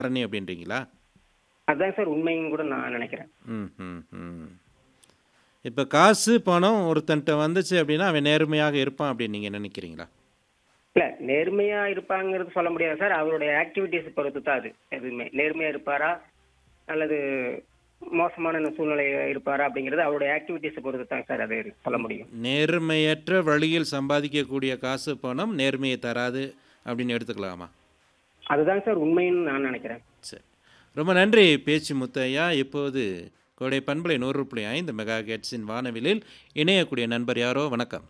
காரணி அப்படின்றீங்களா அதுதான் சார் உண்மைன்னு கூட நான் நினைக்கிறேன் ம் ம் ம் இப்போ காசு பணம் ஒருத்தன்ட்ட வந்துச்சு அப்படின்னா அவன் நேர்மையாக இருப்பான் அப்படின்னு நீங்கள் நினைக்கிறீங்களா இல்ல நேர்மையா இருப்பாங்கிறது சொல்ல முடியாது சார் அவருடைய ஆக்டிவிட்டிஸ் பொறுத்து தான் அது எதுவுமே நேர்மையா இருப்பாரா அல்லது மோசமான சூழ்நிலையில இருப்பாரா அப்படிங்கிறது அவருடைய ஆக்டிவிட்டிஸ் பொறுத்து தான் சார் அது சொல்ல முடியும் நேர்மையற்ற வழியில் சம்பாதிக்கக்கூடிய காசு பணம் நேர்மையை தராது அப்படின்னு எடுத்துக்கலாமா அதுதான் சார் உண்மைன்னு நான் நினைக்கிறேன் சரி ரொம்ப நன்றி பேச்சு முத்தையா இப்போது கோடை பண்பலை நூறு புள்ளி ஐந்து மெகா ஹெட்ஸின் வானவிலில் இணையக்கூடிய நண்பர் யாரோ வணக்கம்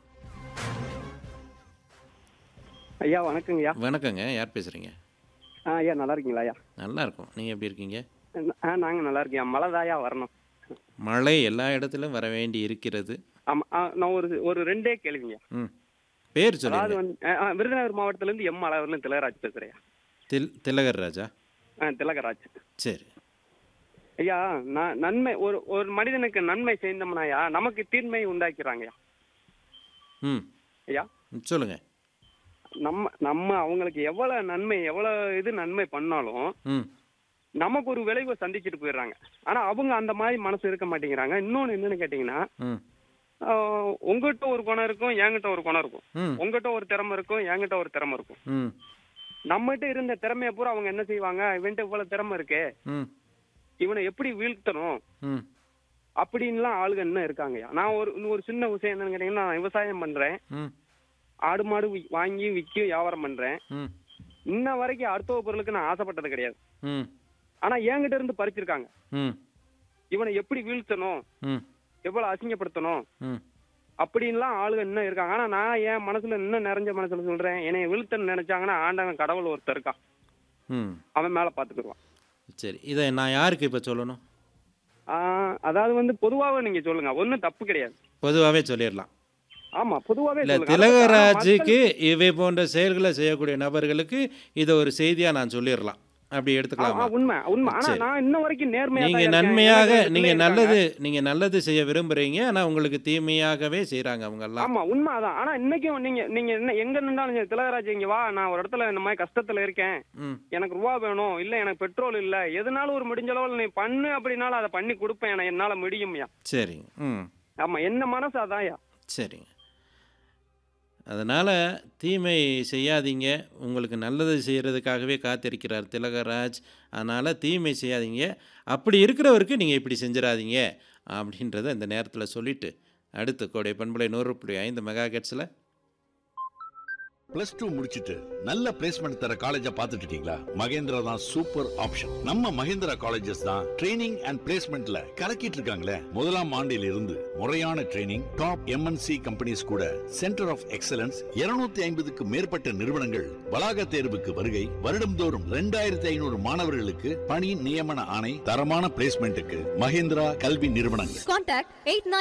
ஐயா வணக்கங்க ஐயா வணக்கங்க யார் பேசுகிறீங்க ஆ ஐயா நல்லா இருக்கீங்களா ஐயா நல்லா இருக்கும் நீங்கள் எப்படி இருக்கீங்க ஆ நாங்கள் நல்லா இருக்கேன் மழை தாயா வரணும் மழை எல்லா இடத்திலும் வர வேண்டி இருக்கிறது ஆமாம் ஆ நான் ஒரு ஒரு ரெண்டே கேள்விங்க ம் பேர் அதாவது சொல்லுங்க வந்து ஆ, ஆ, விருதுநகர் மாவட்டத்திலேருந்து எம் அளவுலேருந்து திலகராஜ் பேசுகிறேன் தில் திலகர் ராஜா ஆ திலகராஜ் சரி ஐயா நான் நன்மை ஒரு ஒரு மனிதனுக்கு நன்மை செய்தோம்னாயா நமக்கு தீன்மை உண்டாக்கிறாங்கய்யா ம் ஐயா ம், சொல்லுங்க நம்ம நம்ம அவங்களுக்கு எவ்வளோ நன்மை எவ்வளோ இது நன்மை பண்ணாலும் ம் நமக்கு ஒரு விளைவை சந்திச்சுட்டு போயிடுறாங்க ஆனால் அவங்க அந்த மாதிரி மனசு இருக்க மாட்டேங்கிறாங்க இன்னொன்று என்னன்னு கேட்டிங்கன்னா ம் ஆ, உங்ககிட்ட ஒரு குணம் இருக்கும் என்கிட்ட ஒரு குணம் இருக்கும் ம் உங்ககிட்ட ஒரு திறமை இருக்கும் என்கிட்ட ஒரு திறமை இருக்கும் ம் நம்மகிட்ட இருந்த திறமையை பூரா அவங்க என்ன செய்வாங்க இவன்ட்ட இவ்வளவு திறமை இருக்கே ம் இவனை எப்படி வீழ்த்தணும் ம் அப்படின்லாம் ஆளுங்க இன்னும் இருக்காங்கய்யா நான் ஒரு இன்னும் ஒரு சின்ன விஷயம் என்னன்னு கேட்டீங்கன்னா நான் விவசாயம் பண்றேன் ம் ஆடு மாடு வி- வாங்கி விற்கும் வியாபாரம் பண்றேன் ம் இன்ன வரைக்கும் அடுத்த பொருளுக்கு நான் ஆசைப்பட்டது கிடையாது ம் ஆனா என்கிட்ட இருந்து பறிச்சிருக்காங்க ம் இவனை எப்படி வீழ்த்தணும் ம் எவ்வளவு அசிங்கப்படுத்தணும் ம் அப்படின்லாம் ஆளுங்க இன்னும் இருக்காங்க ஆனா நான் என் மனசுல இன்னும் நிறைஞ்ச மனசுல சொல்றேன் என்னை வீழ்த்தன்னு நினைச்சாங்கன்னா ஆண்டவன் கடவுள் ஒருத்தர் இருக்கான் ம் அவன் மேல பாத்துக்கிடுவான் சரி இதை நான் யாருக்கு இப்போ சொல்லணும் ஆஹ் அதாவது வந்து பொதுவாவே நீங்க சொல்லுங்க ஒண்ணும் தப்பு கிடையாது பொதுவாகவே சொல்லிடலாம் ஆமா பொதுவாவே இல்லை சொல்லுங்க. திலகராஜுக்கு இவை போன்ற செயல்களை செய்யக்கூடிய நபர்களுக்கு இதை ஒரு செய்தியாக நான் சொல்லிடலாம் அப்படி ஆ, ஆ, எடுத்துக்கலாமா உண்மை உண்மை ஆனா சரி. நான் இன்ன வரைக்கும் நேர்மையா நீங்க தான் இருக்கேன். நன்மையாக எனக்கு நீங்க பிள்ளை நல்லது இருக்காங்க. நீங்க நல்லது செய்ய விரும்புறீங்க ஆனா உங்களுக்கு தீமையாகவே செய்றாங்க அவங்க எல்லாம் ஆமா உண்மை அதான் ஆனா இன்னைக்கும் நீங்க நீங்க என்ன எங்க நின்றாலும் சரி, திலகராஜ் இங்க வா நான் ஒரு இடத்துல இந்த மாதிரி கஷ்டத்துல இருக்கேன் ம் எனக்கு ரூபா வேணும் இல்ல எனக்கு பெட்ரோல் இல்ல எதுனாலும் ஒரு முடிஞ்ச அளவுல நீ பண்ணு அப்படின்னாலும் அதை பண்ணி கொடுப்பேன் எனக்கு என்னால முடியும்யா சரிங்க ம் ஆமா என்ன மனசு அதான்யா சரிங்க அதனால் தீமை செய்யாதீங்க உங்களுக்கு நல்லது செய்கிறதுக்காகவே காத்திருக்கிறார் திலகராஜ் அதனால் தீமை செய்யாதீங்க அப்படி இருக்கிறவருக்கு நீங்கள் இப்படி செஞ்சிடாதீங்க அப்படின்றத இந்த நேரத்தில் சொல்லிட்டு அடுத்து கோடை பண்பலை நூறு புள்ளி ஐந்து மெகா கெட்ஸில் பிளஸ் டூ முடிச்சிட்டு நல்ல பிளேஸ்மெண்ட் தர காலேஜ பாத்துட்டு இருக்கீங்களா மகேந்திரா தான் சூப்பர் ஆப்ஷன் நம்ம மகேந்திரா காலேஜஸ் தான் ட்ரைனிங் அண்ட் பிளேஸ்மெண்ட்ல கலக்கிட்டு இருக்காங்களே முதலாம் ஆண்டில் இருந்து முறையான ட்ரைனிங் டாப் எம்என்சி கம்பெனிஸ் கூட சென்டர் ஆஃப் எக்ஸலன்ஸ் 250 ஐம்பதுக்கு மேற்பட்ட நிறுவனங்கள் வளாக தேர்வுக்கு வருகை வருடம்தோறும் ரெண்டாயிரத்தி ஐநூறு மாணவர்களுக்கு பணி நியமன ஆணை தரமான பிளேஸ்மெண்ட்டுக்கு மகேந்திரா கல்வி நிறுவனங்கள் Contact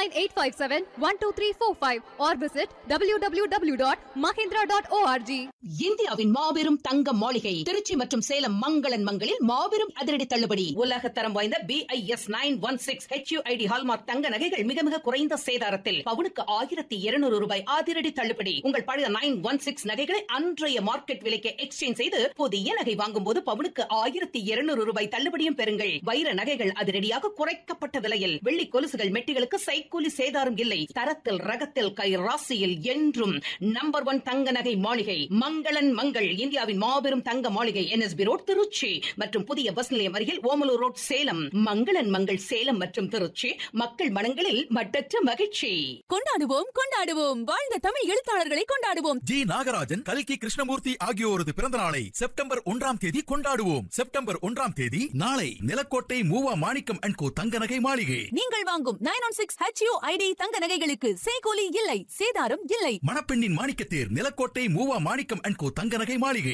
89857-12345 or visit www.mahindra.org. இந்தியாவின் மாபெரும் தங்க மாளிகை திருச்சி மற்றும் சேலம் மங்களன் மங்களில் மாபெரும் அதிரடி தள்ளுபடி உலக தரம் வாய்ந்த BIS nine one six HUID hallmark தங்க நகைகள் மிக மிக குறைந்த சேதாரத்தில் பவுனுக்கு ஆயிரத்தி இருநூறு ரூபாய் அதிரடி தள்ளுபடி உங்கள் பழைய நைன் ஒன் சிக்ஸ் நகைகளை அன்றைய மார்க்கெட் விலைக்கு எக்ஸ்சேஞ்ச் செய்து புதிய நகை வாங்கும் போது பவுனுக்கு ஆயிரத்தி இருநூறு ரூபாய் தள்ளுபடியும் பெறுங்கள் வைர நகைகள் அதிரடியாக குறைக்கப்பட்ட விலையில் வெள்ளி கொலுசுகள் மெட்டிகளுக்கு சைக்கூலி சேதாரம் இல்லை தரத்தில் ரகத்தில் கை ராசியில் என்றும் நம்பர் ஒன் தங்க நகை மாளிகை மங்களன் மங்கள் இந்தியாவின் மாபெரும் தங்க மாளிகை என்எஸ்பி ரோட் திருச்சி மற்றும் புதிய பஸ் நிலையம் அருகில் ஓமலூர் ரோட் சேலம் மங்களன் மங்கள் சேலம் மற்றும் திருச்சி மக்கள் மனங்களில் மட்டற்ற மகிழ்ச்சி கொண்டாடுவோம் கொண்டாடுவோம் வாழ்ந்த தமிழ் எழுத்தாளர்களை கொண்டாடுவோம் ஜி நாகராஜன் கல்கி கிருஷ்ணமூர்த்தி ஆகியோரது பிறந்த நாளை செப்டம்பர் ஒன்றாம் தேதி கொண்டாடுவோம் செப்டம்பர் ஒன்றாம் தேதி நாளை நிலக்கோட்டை மூவா மாணிக்கம் அண்ட் கோ தங்க நகை மாளிகை நீங்கள் வாங்கும் nine one six HU ID தங்க நகைகளுக்கு சேகோலி இல்லை சேதாரம் இல்லை மணப்பெண்ணின் மாணிக்கத்தேர் நிலக்கோட்டை மூவா மாணிக்கம் அண்ட் கோ தங்க நகை மாளிகை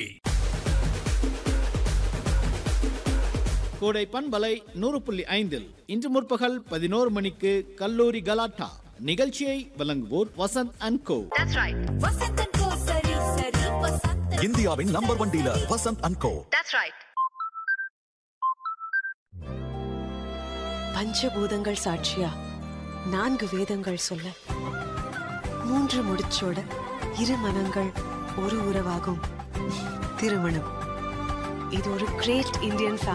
கோடை பண்பலை நூறு புள்ளி ஐந்தில் இன்று முற்பகல் பதினோரு மணிக்கு கல்லூரி கலாட்டா நிகழ்ச்சியை வழங்குவோர் வசந்த் அண்ட் கோ இந்தியாவின் number one dealer Vasanth and co பஞ்சபூதங்கள் சாட்சியா நான்கு வேதங்கள் சொல்ல மூன்று முடிச்சோட இரு மனங்கள் ஒரு உறவாகும் திருமணம் இது ஒரு கிரேட் இந்தியன்